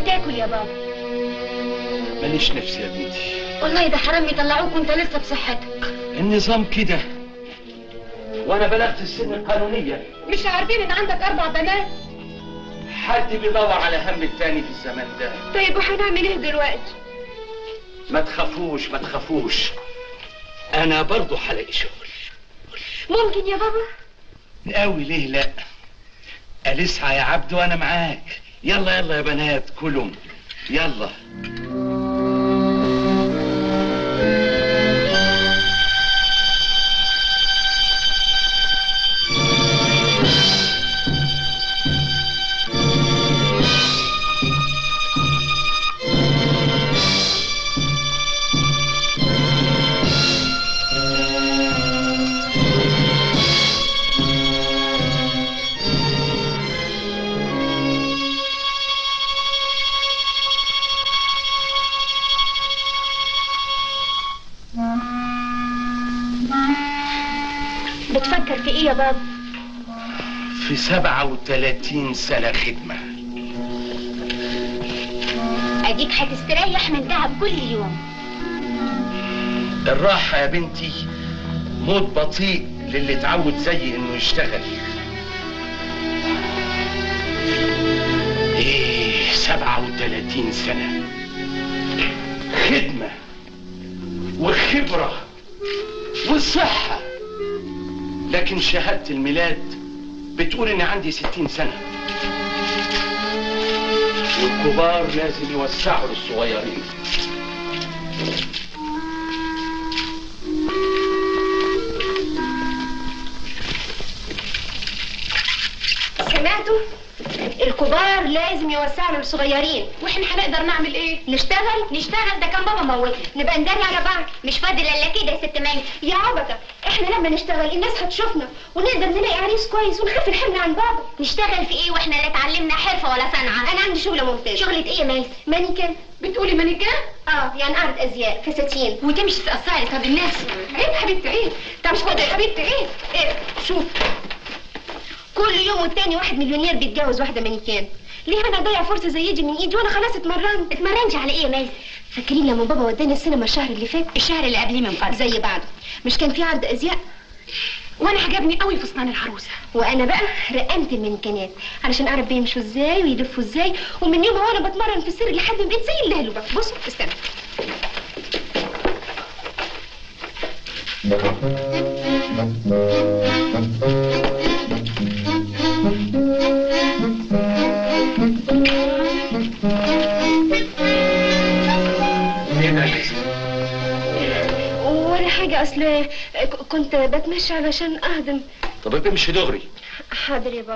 تاكل يا بابا ماليش نفس يا بنتي والله ده حرام يطلعوك وانت لسه بصحتك النظام كده وانا بلغت السن القانونية مش عارفين ان عندك اربع بنات حد بيدور على هم التاني في الزمن ده طيب وهنعمل ايه دلوقتي ما تخافوش ما تخافوش انا برضو هلاقي شغل ممكن يا بابا قوي ليه لا قال اسعى يا عبد وانا معاك يلا يلا يا بنات كلهم يلا بتفكر في ايه يا بابا في سبعة وتلاتين سنة خدمة اديك هتستريح من تعب كل يوم الراحة يا بنتي موت بطيء للي اتعود زي انه يشتغل ايه سبعة وتلاتين سنة خدمة وخبرة وصحة لكن شهادة الميلاد بتقول اني عندي ستين سنة والكبار لازم يوسعوا للصغيرين سمعتوا الكبار لازم يوسعوا للصغيرين واحنا هنقدر نعمل ايه نشتغل نشتغل ده كان بابا موتنا نبقى نداري على بعض مش فاضل الا كده يا ست مي يا عبكة احنا لما نشتغل الناس هتشوفنا ونقدر نلاقي عريس كويس ونخف الحمل عن بابا نشتغل في ايه واحنا لا اتعلمنا حرفه ولا صنعه انا عندي شغله ممتازه شغله ايه يا ميس مانيكان بتقولي مانيكان اه يعني اعرض ازياء فساتين وتمشي تقصري طب الناس عيب حبيبتي عيب طب خد يا حبيبتي عيب ايه شوف كل يوم والتاني واحد مليونير بيتجوز واحده مانيكان ليه انا اضيع فرصه زي دي من ايدي وانا خلاص اتمرنت اتمرنتي على ايه يا ميس فاكرين لما بابا وداني السينما الشهر اللي فات الشهر اللي قبليه من فضل زي بعضه مش كان في عرض ازياء وانا عجبني قوي فستان العروسه وانا بقى رقمت المنكنات علشان اعرف بيمشوا ازاي ويلفوا ازاي ومن يوم وانا بتمرن في السر لحد ما بقيت زي اللهلو بقى بصوا استنى ايه ده يا ولا حاجه اصل كنت بتمشى علشان اهضم طب امشي دغري حاضر يا بابا